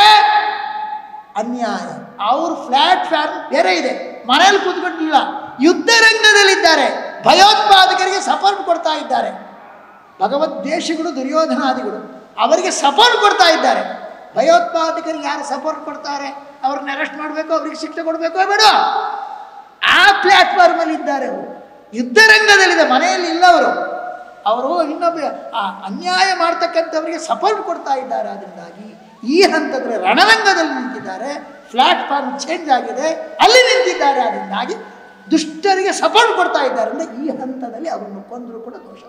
ಅನ್ಯಾಯ ಅವ್ರ ಪ್ಲಾಟ್ಫಾರ್ಮ್ ಬೇರೆ ಇದೆ ಮನೆಯಲ್ಲಿ ಕೂತ್ಕೊಂಡಿಲ್ಲ ಯುದ್ಧ ರಂಗದಲ್ಲಿದ್ದಾರೆ ಭಯೋತ್ಪಾದಕರಿಗೆ ಸಪೋರ್ಟ್ ಕೊಡ್ತಾ ಇದ್ದಾರೆ ಭಗವದ್ ದೇಶಗಳು ದುರ್ಯೋಧನಾದಿಗಳು ಅವರಿಗೆ ಸಪೋರ್ಟ್ ಕೊಡ್ತಾ ಇದ್ದಾರೆ ಭಯೋತ್ಪಾದಕರಿಗೆ ಯಾರು ಸಪೋರ್ಟ್ ಕೊಡ್ತಾರೆ ಅವ್ರನ್ನ ಅರೆಸ್ಟ್ ಮಾಡಬೇಕು ಅವ್ರಿಗೆ ಶಿಕ್ಷೆ ಕೊಡಬೇಕೋ ಬೇಡ ಆ ಪ್ಲಾಟ್ಫಾರ್ಮಲ್ಲಿ ಇದ್ದಾರೆ ಅವರು ಯುದ್ಧ ರಂಗದಲ್ಲಿದೆ ಮನೆಯಲ್ಲಿ ಇಲ್ಲ ಅವರು ಅವರು ಇನ್ನೊಬ್ಬ ಆ ಅನ್ಯಾಯ ಮಾಡ್ತಕ್ಕಂಥವರಿಗೆ ಸಪೋರ್ಟ್ ಕೊಡ್ತಾ ಇದ್ದಾರೆ ಅದರಿಂದಾಗಿ ಈ ಹಂತದಲ್ಲಿ ರಣರಂಗದಲ್ಲಿ ನಿಂತಿದ್ದಾರೆ ಪ್ಲಾಟ್ಫಾರ್ಮ್ ಚೇಂಜ್ ಆಗಿದೆ ಅಲ್ಲಿ ನಿಂತಿದ್ದಾರೆ ಅದರಿಂದಾಗಿ ದುಷ್ಟರಿಗೆ ಸಪೋರ್ಟ್ ಕೊಡ್ತಾ ಇದ್ದಾರೆ ಅಂದರೆ ಈ ಹಂತದಲ್ಲಿ ಅವರನ್ನು ಕೊಂದರೂ ಕೂಡ ದೋಷ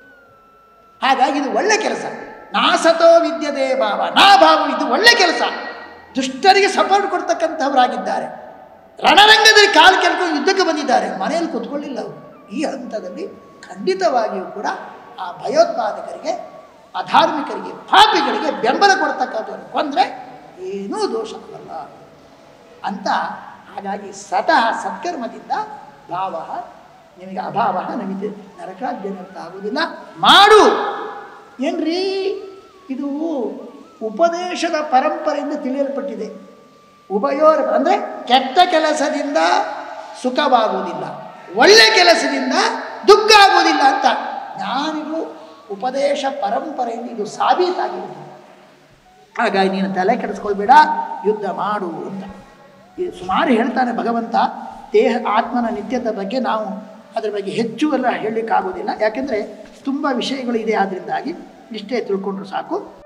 ಹಾಗಾಗಿ ಇದು ಒಳ್ಳೆ ಕೆಲಸ ನಾಸತೋ ವಿದ್ಯತೆ ಭಾವ ನಾ ಭಾವ ಇದು ಒಳ್ಳೆ ಕೆಲಸ ದುಷ್ಟರಿಗೆ ಸಪೋರ್ಟ್ ಕೊಡ್ತಕ್ಕಂಥವರಾಗಿದ್ದಾರೆ ರಣರಂಗದಲ್ಲಿ ಕಾಲು ಕೆಲ್ಕೊಂಡು ಯುದ್ಧಕ್ಕೆ ಬಂದಿದ್ದಾರೆ ಮನೆಯಲ್ಲಿ ಕೂತ್ಕೊಳ್ಳಿಲ್ಲ ಅವರು ಈ ಹಂತದಲ್ಲಿ ಖಂಡಿತವಾಗಿಯೂ ಕೂಡ ಆ ಭಯೋತ್ಪಾದಕರಿಗೆ ಅಧಾರ್ಮಿಕರಿಗೆ ಪಾಪಿಗಳಿಗೆ ಬೆಂಬಲ ಕೊಡ್ತಕ್ಕಂಥವ್ರು ಕೊಂದರೆ ಏನೂ ದೋಷ ಆಗಲ್ಲ ಅಂತ ಹಾಗಾಗಿ ಸತಃ ಸತ್ಕರ್ಮದಿಂದ ಭಾವ ನಿಮಗೆ ಅಭಾವ ನಮಗೆ ನರಕಾದ್ಯನರ್ಥ ಆಗುವುದಿಲ್ಲ ಮಾಡು ಏನ್ರಿ ಇದು ಉಪದೇಶದ ಪರಂಪರೆಯಿಂದ ತಿಳಿಯಲ್ಪಟ್ಟಿದೆ ಉಭಯೋರ ಅಂದರೆ ಕೆಟ್ಟ ಕೆಲಸದಿಂದ ಸುಖವಾಗುವುದಿಲ್ಲ ಒಳ್ಳೆ ಕೆಲಸದಿಂದ ದುಃಖ ಆಗುವುದಿಲ್ಲ ಅಂತ ಜ್ಞಾನಿಗಳು ಉಪದೇಶ ಪರಂಪರೆಯಿಂದ ಇದು ಸಾಬೀತಾಗಿದೆ ಹಾಗಾಗಿ ನೀನು ತಲೆ ಕೆಡಿಸ್ಕೊಳ್ಬೇಡ ಯುದ್ಧ ಮಾಡು ಅಂತ ಇದು ಸುಮಾರು ಹೇಳ್ತಾನೆ ಭಗವಂತ ದೇಹ ಆತ್ಮನ ನಿತ್ಯದ ಬಗ್ಗೆ ನಾವು ಅದರ ಬಗ್ಗೆ ಹೆಚ್ಚು ಎಲ್ಲ ಹೇಳಲಿಕ್ಕಾಗೋದಿಲ್ಲ ಯಾಕೆಂದರೆ ತುಂಬ ವಿಷಯಗಳು ಇದೆ ಆದ್ದರಿಂದಾಗಿ ಇಷ್ಟೇ ತಿಳ್ಕೊಂಡ್ರು ಸಾಕು